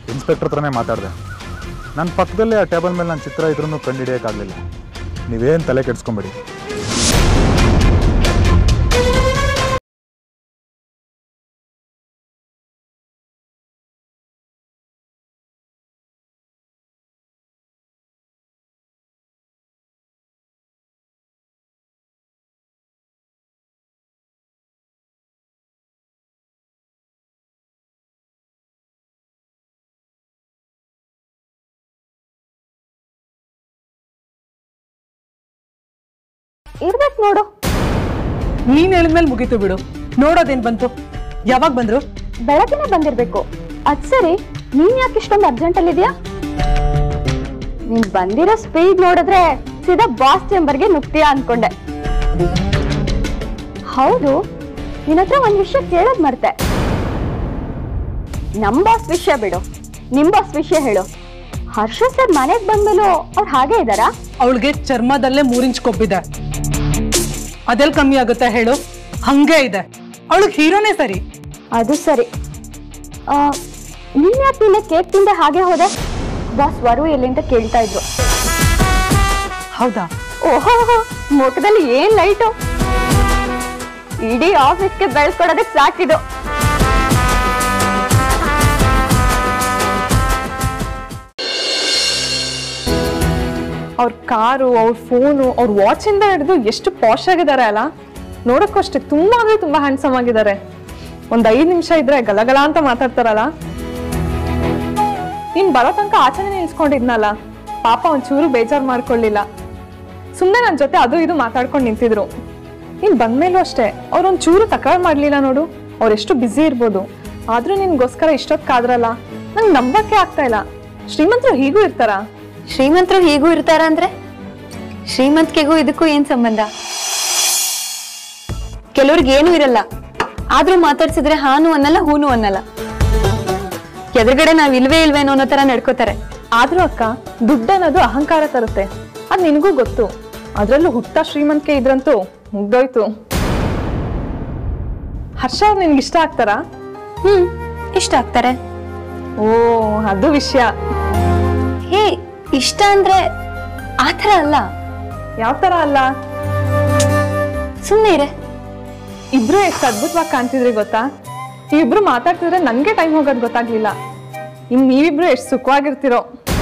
inspector ಹತ್ರನೇ ಮಾತಾಡಿದೆ ನನ್ನ ಪಕ್ಕದಲ್ಲೇ ಆ ಟೇಬಲ್ ಮೇಲೆ ನನ್ನ ಚಿತ್ರ ಇದ್ರೂ ಕಂಡುಹಿಡಿಯೋಕ್ಕಾಗಲಿಲ್ಲ ನೀವೇನು ತಲೆ ಕೆಡಿಸ್ಕೊಂಬೇಡಿ ಇರ್ಬೇಕು ನೋಡು ನೀನ್ ಹೇಳಿದ್ಮೇಲೆ ಮುಗೀತು ಬಿಡು ನೋಡೋದೇನ್ ಬಂತು ಯಾವಾಗ ಬಂದ್ರು ಬೆಳಗ್ಗೆನೆ ಬಂದಿರ್ಬೇಕು ಅದ್ ಸರಿ ನೀನ್ ಯಾಕೆ ಇಷ್ಟೊಂದು ಅರ್ಜೆಂಟ್ ಅಲ್ಲಿ ಇದೆಯಾ ನೀನ್ ಬಂದಿರೋ ಸ್ಪೀಡ್ ನೋಡಿದ್ರೆ ಸೀದಾ ಬಾಸ್ ಚೇಂಬರ್ಗೆ ನುಗ್ತೀಯಾ ಅನ್ಕೊಂಡೆ ಹೌದು ನಿನ್ನ ಹತ್ರ ಒಂದ್ ವಿಷಯ ಕೇಳೋದ್ ಮರ್ತೆ ನಮ್ ಬಾಸ್ ವಿಷಯ ಬಿಡು ನಿಮ್ ಬಾಸ್ ವಿಷಯ ಹೇಳು ಹರ್ಷ ಸರ್ ಮನೆಗ್ ಬಂದ್ಮೇಲೂ ಅವ್ರು ಹಾಗೆ ಇದಾರಾ ಅವಳಿಗೆ ಚರ್ಮದಲ್ಲೇ ಮೂರಿಂಚ್ ಕೊಬ್ಬಿದೆ ಅದೆಲ್ ಕಮ್ಮಿ ಆಗುತ್ತೆ ಹೇಳು ಹಂಗೆ ಇದೆ ಅವಳಿಗೆ ಹೀರೋನೇ ಸರಿ ಅದು ಸರಿ ಆ, ನೀನ್ ಯಾಕೆ ನಿನ್ನೆ ಕೇಕ್ ತಿಂದೆ ಹಾಗೆ ಹೋದೆ ಬಾಸ್ ವರು ಎಲ್ಲಿ ಅಂತ ಕೇಳ್ತಾ ಇದ್ರು ಹೌದಾ ಓಹೋ ಮುಖದಲ್ಲಿ ಏನ್ ಲೈಟು ಇಡೀ ಆಫೀಸ್ಗೆ ಬೆಳ್ಕೊಡೋದಕ್ಕೆ ಸಾಕಿದು ಅವ್ರ ಕಾರು ಅವ್ರ ಫೋನು ಅವ್ರ ವಾಚಿಂದ ಹಿಡಿದು ಎಷ್ಟು ಪಾಶ್ ಆಗಿದ್ದಾರೆ ಅಲ್ಲ ನೋಡಕ್ಕೂ ಅಷ್ಟೇ ತುಂಬಾ ಅಂದ್ರೆ ತುಂಬಾ ಹ್ಯಾಂಡ್ಸಮ್ ಆಗಿದ್ದಾರೆ ಒಂದ್ ಐದ್ ನಿಮಿಷ ಇದ್ರೆ ಗಲಗಲ ಅಂತ ಮಾತಾಡ್ತಾರಲ್ಲ ನೀನ್ ಬರೋ ತನಕ ಆಚೆನೆ ನಿಲ್ಸ್ಕೊಂಡಿದ್ನಲ್ಲ ಪಾಪ ಒಂಚೂರು ಬೇಜಾರ್ ಮಾಡ್ಕೊಳ್ಳಿಲ್ಲ ಸುಮ್ನೆ ನನ್ ಜೊತೆ ಅದು ಇದು ಮಾತಾಡ್ಕೊಂಡು ನಿಂತಿದ್ರು ನೀನ್ ಬಂದ್ಮೇಲೂ ಅಷ್ಟೇ ಅವ್ರೊಂದ್ ಚೂರು ತಕರಾರು ಮಾಡ್ಲಿಲ್ಲ ನೋಡು ಅವ್ರು ಎಷ್ಟು ಬ್ಯುಸಿ ಇರ್ಬೋದು ಆದ್ರೂ ನಿನ್ಗೋಸ್ಕರ ಇಷ್ಟೊತ್ ಕಾದ್ರಲ್ಲ ನಂಗೆ ನಂಬಕ್ಕೆ ಆಗ್ತಾ ಇಲ್ಲ ಶ್ರೀಮಂತರು ಹೀಗೂ ಇರ್ತಾರಾ ಶ್ರೀಮಂತರು ಹೀಗೂ ಇರ್ತಾರ ಅಂದ್ರೆ ಶ್ರೀಮಂತಿಕೆಗೂ ಇದಕ್ಕೂ ಏನ್ ಸಂಬಂಧ ಕೆಲವ್ರಿಗೆ ಏನೂ ಇರಲ್ಲ ಆದ್ರೂ ಮಾತಾಡ್ಸಿದ್ರೆ ಹಾನು ಅನ್ನಲ್ಲ ಹೂನು ಅನ್ನಲ್ಲ ಎದುರುಗಡೆ ನಾವ್ ಇಲ್ವೇ ಇಲ್ವೇನೋ ಅನ್ನೋ ತರ ನಡ್ಕೋತಾರೆ ಆದ್ರೂ ಅಕ್ಕ ದುಡ್ಡು ಅನ್ನೋದು ಅಹಂಕಾರ ತರುತ್ತೆ ಅದ್ ನಿನಗೂ ಗೊತ್ತು ಅದ್ರಲ್ಲೂ ಹುಟ್ಟ ಶ್ರೀಮಂತಿಕೆ ಇದ್ರಂತೂ ಮುಗ್ದೋಯ್ತು ಹರ್ಷ ಅವ್ರು ನಿನ್ಗೆ ಇಷ್ಟ ಆಗ್ತಾರಾ ಹ್ಮ್ ಇಷ್ಟ ಆಗ್ತಾರೆ ಓ ಅದು ವಿಷಯ ಹೇ ಇಷ್ಟ ಅಂದ್ರೆ ಆತರ ಅಲ್ಲ ಯಾವ ತರ ಅಲ್ಲ ಸುಮ್ನೆ ಇರೆ ಇಬ್ರು ಎಷ್ಟು ಅದ್ಭುತವಾಗಿ ಕಾಣ್ತಿದ್ರಿ ಗೊತ್ತಾ ನೀವಿಬ್ರು ಮಾತಾಡ್ತಿದ್ರೆ ನನ್ಗೆ ಟೈಮ್ ಹೋಗೋದ್ ಗೊತ್ತಾಗ್ಲಿಲ್ಲ ಇನ್ ನೀವಿಬ್ರು ಎಷ್ಟು ಸುಖವಾಗಿರ್ತಿರೋ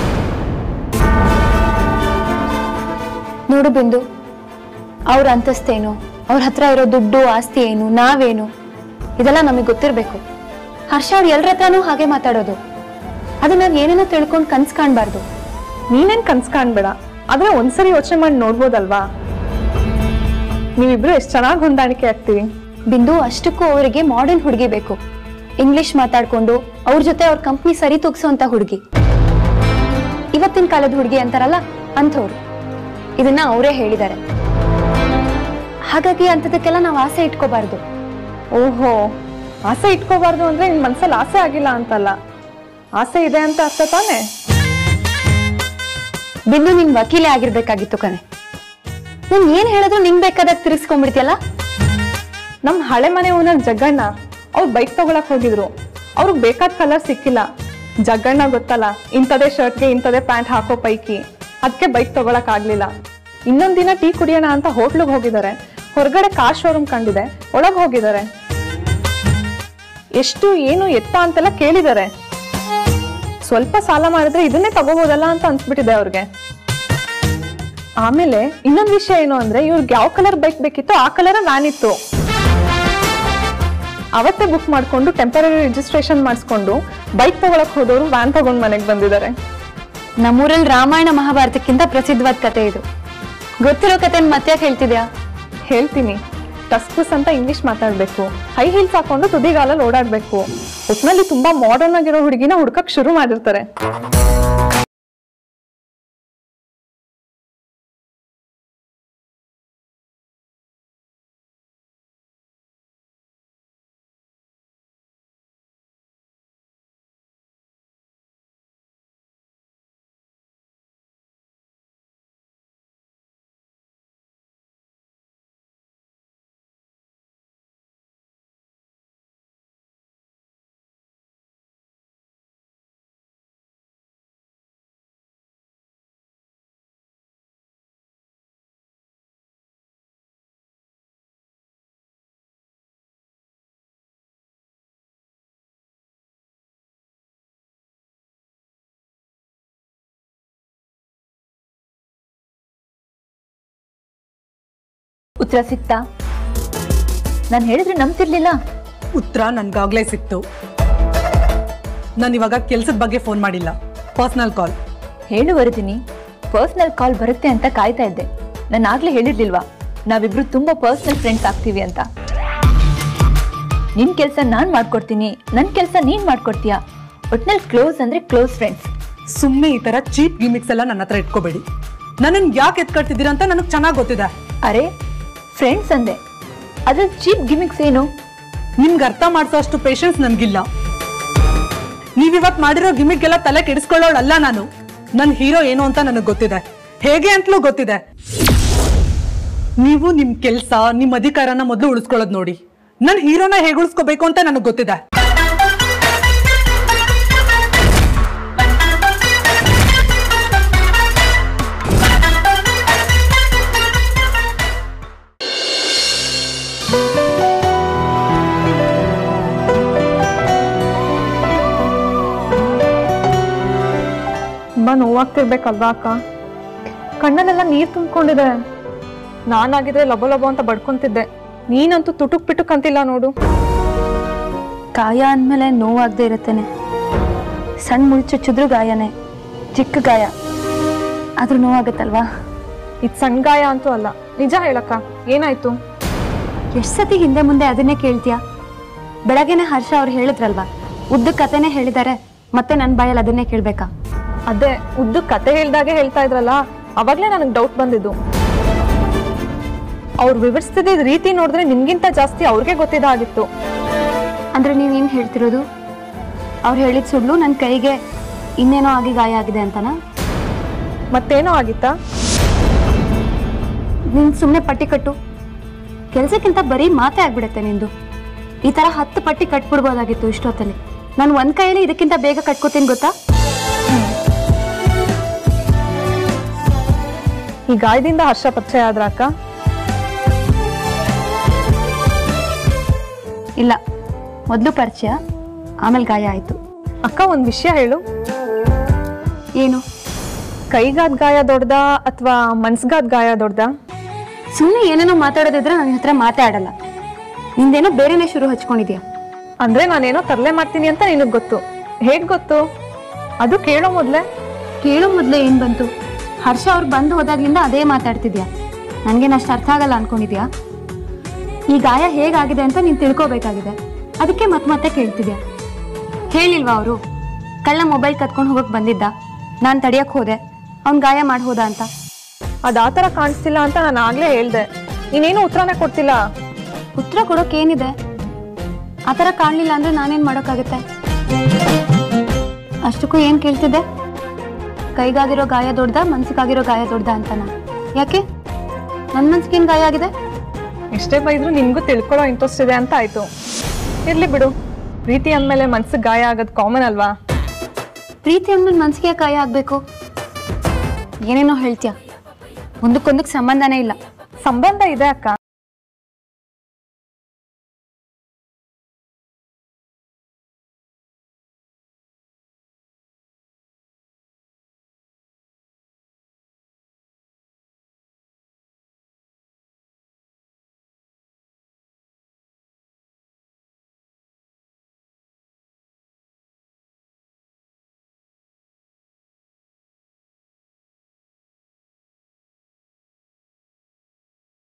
ನೋಡು ಬಿಂದು ಅವ್ರ ಅಂತಸ್ತೇನು ಅವ್ರ ಹತ್ರ ಇರೋ ದುಡ್ಡು ಆಸ್ತಿ ಏನು ನಾವೇನು ಇದೆಲ್ಲ ನಮಗೆ ಗೊತ್ತಿರ್ಬೇಕು ಹರ್ಷ ಅವ್ರು ಎಲ್ರ ಹತ್ರನೂ ಹಾಗೆ ಮಾತಾಡೋದು ಅದು ನಾವ್ ಏನೇನೋ ತಿಳ್ಕೊಂಡು ಕನ್ಸ್ ಕಾಣ್ಬಾರ್ದು ನೀನೇನ್ ಕನ್ಸ್ ಕಾಣ್ಬೇಡ ಆದ್ರೆ ಒಂದ್ಸರಿ ಯೋಚನೆ ಮಾಡಿ ನೋಡ್ಬೋದಲ್ವಾ ನೀವಿಬ್ರು ಎಷ್ಟು ಚೆನ್ನಾಗಿ ಹೊಂದಾಣಿಕೆ ಆಗ್ತೀವಿ ಬಿಂದು ಅಷ್ಟಕ್ಕೂ ಅವರಿಗೆ ಮಾಡರ್ನ್ ಹುಡುಗಿ ಬೇಕು ಇಂಗ್ಲಿಷ್ ಮಾತಾಡ್ಕೊಂಡು ಅವ್ರ ಜೊತೆ ಅವ್ರ ಕಂಪ್ನಿ ಸರಿ ತೂಗ್ಸೋಂತ ಹುಡುಗಿ ಇವತ್ತಿನ ಕಾಲದ ಹುಡುಗಿ ಅಂತಾರಲ್ಲ ಅಂಥವ್ರು ಇದನ್ನ ಅವರೇ ಹೇಳಿದ್ದಾರೆ ಹಾಗಾಗಿ ಅಂಥದಕ್ಕೆಲ್ಲ ನಾವು ಆಸೆ ಇಟ್ಕೋಬಾರ್ದು ಓಹೋ ಆಸೆ ಇಟ್ಕೋಬಾರ್ದು ಅಂದ್ರೆ ನಿನ್ ಮನ್ಸಲ್ಲಿ ಆಸೆ ಆಗಿಲ್ಲ ಅಂತಲ್ಲ ಆಸೆ ಇದೆ ಅಂತ ಅರ್ಥ ತಾನೆ ಬಿಂದು ನಿನ್ ವಕೀಲೆ ಆಗಿರ್ಬೇಕಾಗಿತ್ತು ಕಣೆ ನೀನ್ ಏನ್ ಹೇಳಿದ್ರು ನಿಂಗ್ ಬೇಕಾದಾಗ ತಿರ್ಸ್ಕೊಂಡ್ಬಿಡ್ತಿಯಲ್ಲ ನಮ್ ಹಳೆ ಮನೆ ಓನರ್ ಜಗ್ಗಣ್ಣ ಅವ್ರು ಬೈಕ್ ತಗೊಳಕ್ ಹೋಗಿದ್ರು ಅವ್ರಿಗೆ ಬೇಕಾದ ಕಲರ್ ಸಿಕ್ಕಿಲ್ಲ ಜಗ್ಗಣ್ಣ ಗೊತ್ತಲ್ಲ ಇಂಥದೇ ಶರ್ಟ್ಗೆ ಇಂಥದೇ ಪ್ಯಾಂಟ್ ಹಾಕೋ ಪೈಕಿ ಅದಕ್ಕೆ ಬೈಕ್ ತಗೊಳಕ್ ಆಗ್ಲಿಲ್ಲ ಇನ್ನೊಂದ್ ದಿನ ಟೀ ಕುಡಿಯೋಣ ಅಂತ ಹೋಟ್ಲಿಗೆ ಹೋಗಿದ್ದಾರೆ ಹೊರಗಡೆ ಕಾರ್ ಶೋರೂಮ್ ಕಂಡಿದೆ ಒಳಗ್ ಹೋಗಿದ್ದಾರೆ ಎಷ್ಟು ಏನು ಎತ್ತ ಅಂತೆಲ್ಲ ಕೇಳಿದ್ದಾರೆ ಸ್ವಲ್ಪ ಸಾಲ ಮಾಡಿದ್ರೆ ಇದನ್ನೇ ತಗೋಬೋದಲ್ಲ ಅಂತ ಅನ್ಸ್ಬಿಟ್ಟಿದೆ ಅವ್ರಿಗೆ ಆಮೇಲೆ ಇನ್ನೊಂದ್ ವಿಷಯ ಏನು ಅಂದ್ರೆ ಇವ್ರಿಗೆ ಯಾವ ಕಲರ್ ಬೈಕ್ ಬೇಕಿತ್ತು ಆ ಕಲರ್ ವ್ಯಾನ್ ಇತ್ತು ಅವತ್ತೇ ಬುಕ್ ಮಾಡ್ಕೊಂಡು ಟೆಂಪರರಿ ರಿಜಿಸ್ಟ್ರೇಷನ್ ಮಾಡಿಸ್ಕೊಂಡು ಬೈಕ್ ತಗೊಳಕ್ ಹೋದವರು ವ್ಯಾನ್ ತಗೊಂಡ್ ಮನೆಗೆ ಬಂದಿದ್ದಾರೆ ನಮ್ಮೂರಲ್ಲಿ ರಾಮಾಯಣ ಮಹಾಭಾರತಕ್ಕಿಂತ ಪ್ರಸಿದ್ಧವಾದ ಕತೆ ಇದು ಗೊತ್ತಿರೋ ಕತೆ ಮತ್ತೆ ಯಾಕೆ ಹೇಳ್ತಿದ್ಯಾ ಹೇಳ್ತೀನಿ ಟಸ್ಕುಸ್ ಅಂತ ಇಂಗ್ಲಿಷ್ ಮಾತಾಡ್ಬೇಕು ಹೈ ಹೀಲ್ಸ್ ಹಾಕೊಂಡು ತುದಿಗಾಲಲ್ಲಿ ಓಡಾಡ್ಬೇಕು ಒಟ್ನಲ್ಲಿ ತುಂಬಾ ಮಾಡರ್ನ್ ಆಗಿರೋ ಹುಡುಗಿನ ಹುಡ್ಕಕ್ ಶುರು ಮಾಡಿರ್ತಾರೆ ಉತ್ತರ ಸಿಕ್ತಾ ನಾನು ಹೇಳಿದ್ರೆ ನಂಬ್ತಿರ್ಲಿಲ್ಲ ಉತ್ತರ ನನ್ಗಾಗ್ಲೇ ಸಿಕ್ತು ನಾನು ಇವಾಗ ಕೆಲ್ಸದ ಬಗ್ಗೆ ಫೋನ್ ಮಾಡಿಲ್ಲ ಪರ್ಸನಲ್ ಕಾಲ್ ಹೇಳು ವರದಿನಿ ಪರ್ಸನಲ್ ಕಾಲ್ ಬರುತ್ತೆ ಅಂತ ಕಾಯ್ತಾ ಇದ್ದೆ ನಾನು ಆಗ್ಲೇ ಹೇಳಿರ್ಲಿಲ್ವಾ ನಾವಿಬ್ರು ತುಂಬಾ ಪರ್ಸನಲ್ ಫ್ರೆಂಡ್ಸ್ ಆಗ್ತೀವಿ ಅಂತ ನಿನ್ ಕೆಲಸ ನಾನ್ ಮಾಡ್ಕೊಡ್ತೀನಿ ನನ್ ಕೆಲಸ ನೀನ್ ಮಾಡ್ಕೊಡ್ತೀಯಾ ಒಟ್ನಲ್ಲಿ ಕ್ಲೋಸ್ ಅಂದ್ರೆ ಕ್ಲೋಸ್ ಫ್ರೆಂಡ್ಸ್ ಸುಮ್ಮನೆ ಈ ತರ ಚೀಪ್ ಗಿಮಿಕ್ಸ್ ಎಲ್ಲ ನನ್ನ ಹತ್ರ ಇಟ್ಕೋಬೇಡಿ ನನ್ನನ್ನು ಯಾಕೆ ಎತ್ಕೊಳ್ತಿದ್ದೀರಾ ಅಂತ ನನಗೆ ಚೆನ್ನಾಗಿ ಗೊತ್ತಿದೆ ಅರೆ ಫ್ರೆಂಡ್ಸ್ ಅಂದೆ ಅದ್ರಲ್ಲಿ ಚೀಪ್ ಗಿಮಿಕ್ಸ್ ಏನು ನಿಮ್ಗೆ ಅರ್ಥ ಮಾಡಿಸೋ ಅಷ್ಟು ಪೇಷನ್ಸ್ ನನ್ಗಿಲ್ಲ ನೀವಿವತ್ ಮಾಡಿರೋ ಗಿಮಿಕ್ಗೆಲ್ಲ ತಲೆ ಕೆಡಿಸ್ಕೊಳ್ಳೋಳಲ್ಲ ನಾನು ನನ್ನ ಹೀರೋ ಏನು ಅಂತ ನನಗೆ ಗೊತ್ತಿದೆ ಹೇಗೆ ಅಂತಲೂ ಗೊತ್ತಿದೆ ನೀವು ನಿಮ್ ಕೆಲ್ಸ ನಿಮ್ ಅಧಿಕಾರನ ಮೊದಲು ಉಳಿಸ್ಕೊಳ್ಳೋದು ನೋಡಿ ನನ್ನ ಹೀರೋನ ಹೇಗೆ ಉಳಿಸ್ಕೋಬೇಕು ಅಂತ ನನಗೆ ಗೊತ್ತಿದೆ ತುಂಬಾ ನೋವಾಗ್ತಿರ್ಬೇಕಲ್ವಾ ಅಕ್ಕ ಕಣ್ಣಲ್ಲೆಲ್ಲ ನೀರ್ ತುಂಬಿಕೊಂಡಿದೆ ನಾನಾಗಿದ್ರೆ ಲಬೋ ಲಬೋ ಅಂತ ಬಡ್ಕೊಂತಿದ್ದೆ ನೀನಂತೂ ತುಟುಕ್ ಪಿಟುಕ್ ಅಂತಿಲ್ಲ ನೋಡು ಗಾಯ ಅಂದಮೇಲೆ ನೋವಾಗದೆ ಇರುತ್ತೇನೆ ಸಣ್ಣ ಮುಳ್ಳು ಚುಚ್ಚಿದ್ರು ಗಾಯನೇ ಚಿಕ್ಕ ಗಾಯ ಆದ್ರೂ ನೋವಾಗುತ್ತಲ್ವಾ ಇದು ಸಣ್ಣ ಗಾಯ ಅಂತೂ ಅಲ್ಲ ನಿಜ ಹೇಳಕ್ಕ ಏನಾಯ್ತು ಎಷ್ಟು ಸತಿ ಹಿಂದೆ ಮುಂದೆ ಅದನ್ನೇ ಕೇಳ್ತೀಯಾ ಬೆಳಗ್ಗೆನೆ ಹರ್ಷ ಅವ್ರು ಹೇಳಿದ್ರಲ್ವಾ ಉದ್ದ ಕತೆನೇ ಹೇಳಿದ್ದಾರೆ ಮತ್ತೆ ನನ್ನ ಬಾಯಲ್ಲಿ ಅದನ್ನೇ ಕೇಳ್ಬೇಕಾ ಅದೇ ಉದ್ದು ಕತೆ ಹೇಳ್ದಾಗೆ ಹೇಳ್ತಾ ಇದ್ರಲ್ಲ ಅವಾಗ್ಲೇ ನನಗೆ ಡೌಟ್ ಬಂದಿದ್ದು ಅವ್ರು ವಿವರಿಸ್ತಿದ್ದ ರೀತಿ ನೋಡಿದ್ರೆ ನಿಮ್ಗಿಂತ ಜಾಸ್ತಿ ಅವ್ರಿಗೆ ಗೊತ್ತಿದ್ದಾಗಿತ್ತು ಅಂದ್ರೆ ನೀವೇನು ಹೇಳ್ತಿರೋದು ಅವ್ರು ಹೇಳಿದ ಸುಳ್ಳು ನನ್ನ ಕೈಗೆ ಇನ್ನೇನೋ ಆಗಿ ಗಾಯ ಆಗಿದೆ ಅಂತನಾ ಮತ್ತೇನೋ ಆಗಿತ್ತಾ ನೀನು ಸುಮ್ಮನೆ ಪಟ್ಟಿ ಕಟ್ಟು ಕೆಲಸಕ್ಕಿಂತ ಬರೀ ಮಾತೇ ಆಗ್ಬಿಡುತ್ತೆ ನಿಂದು ಈ ಥರ ಹತ್ತು ಪಟ್ಟಿ ಕಟ್ಬಿಡ್ಬೋದಾಗಿತ್ತು ಇಷ್ಟೊತ್ತಲ್ಲಿ ನಾನು ಒಂದು ಕೈಯಲ್ಲಿ ಇದಕ್ಕಿಂತ ಬೇಗ ಕಟ್ಕೋತೀನಿ ಗೊತ್ತಾ ಈ ಗಾಯದಿಂದ ಹರ್ಷ ಪರಿಚಯ ಆದ್ರ ಅಕ್ಕ ಇಲ್ಲ ಮೊದಲು ಪರಿಚಯ ಆಮೇಲೆ ಗಾಯ ಆಯಿತು ಅಕ್ಕ ಒಂದ್ ವಿಷಯ ಹೇಳು ಏನು ಕೈಗಾದ್ ಗಾಯ ದೊಡ್ಡದ ಅಥವಾ ಮನ್ಸ್ಗಾದ್ ಗಾಯ ದೊಡ್ಡದ ಸುಮ್ಮನೆ ಏನೇನೋ ಮಾತಾಡೋದಿದ್ರೆ ನನ್ನ ಹತ್ರ ಮಾತಾಡಲ್ಲ ನಿಂದೇನೋ ಬೇರೆನೇ ಶುರು ಹಚ್ಕೊಂಡಿದ್ಯಾ ಅಂದ್ರೆ ನಾನೇನೋ ತರಲೆ ಮಾಡ್ತೀನಿ ಅಂತ ನಿನಗ್ ಗೊತ್ತು ಹೇಗ್ ಗೊತ್ತು ಅದು ಕೇಳೋ ಮೊದ್ಲೆ ಕೇಳೋ ಮೊದಲೇ ಏನು ಬಂತು ಹರ್ಷ ಅವ್ರು ಬಂದು ಹೋದಾಗ್ಲಿಂದ ಅದೇ ಮಾತಾಡ್ತಿದ್ಯಾ ನನಗೇನು ಅಷ್ಟು ಅರ್ಥ ಆಗಲ್ಲ ಅನ್ಕೊಂಡಿದ್ಯಾ ಈ ಗಾಯ ಹೇಗಾಗಿದೆ ಅಂತ ನೀನು ತಿಳ್ಕೊಬೇಕಾಗಿದೆ ಅದಕ್ಕೆ ಮತ್ತೆ ಮತ್ತೆ ಕೇಳ್ತಿದ್ಯಾ ಹೇಳಿಲ್ವಾ ಅವರು ಕಳ್ಳ ಮೊಬೈಲ್ ಕತ್ಕೊಂಡು ಹೋಗಕ್ಕೆ ಬಂದಿದ್ದ ನಾನು ತಡಿಯಕ್ಕೆ ಹೋದೆ ಅವ್ನು ಗಾಯ ಮಾಡಿ ಹೋದ ಅಂತ ಅದ್ ಆ ಥರ ಕಾಣಿಸ್ತಿಲ್ಲ ಅಂತ ನಾನು ಆಗ್ಲೇ ಹೇಳ್ದೆ ನೀನೇನು ಉತ್ತರನೇ ಕೊಡ್ತಿಲ್ಲ ಉತ್ತರ ಕೊಡೋಕೆ ಏನಿದೆ ಆ ಥರ ಕಾಣಲಿಲ್ಲ ಅಂದ್ರೆ ನಾನೇನು ಮಾಡೋಕ್ಕಾಗುತ್ತೆ ಅಷ್ಟಕ್ಕೂ ಏನು ಕೇಳ್ತಿದ್ದೆ ಕೈಗಾಗಿರೋ ಗಾಯ ದೊಡ್ಡ ಮನ್ಸಿಗಾಗಿರೋ ಗಾಯ ದೊಡ್ಡ ಅಂತನ ಯಾಕೆ ನನ್ನ ಮನ್ಸಿಗೇನು ಗಾಯ ಆಗಿದೆ ಎಷ್ಟೇ ಬೈದ್ರು ನಿನ್ಗೂ ತಿಳ್ಕೊಳ್ಳೋ ಇಂಟ್ರೆಸ್ಟ್ ಇದೆ ಅಂತ ಆಯ್ತು ಇರ್ಲಿ ಬಿಡು ಪ್ರೀತಿ ಅಂದ್ಮೇಲೆ ಮನ್ಸಿಗೆ ಗಾಯ ಆಗೋದು ಕಾಮನ್ ಅಲ್ವಾ ಪ್ರೀತಿ ಅಂದ್ಮೇಲೆ ಮನ್ಸಿಗೆ ಯಾಕೆ ಗಾಯ ಆಗಬೇಕು ಏನೇನೋ ಹೇಳ್ತೀಯ ಒಂದಕ್ಕೊಂದಕ್ಕೆ ಸಂಬಂಧನೇ ಇಲ್ಲ ಸಂಬಂಧ ಇದೆ ಅಕ್ಕ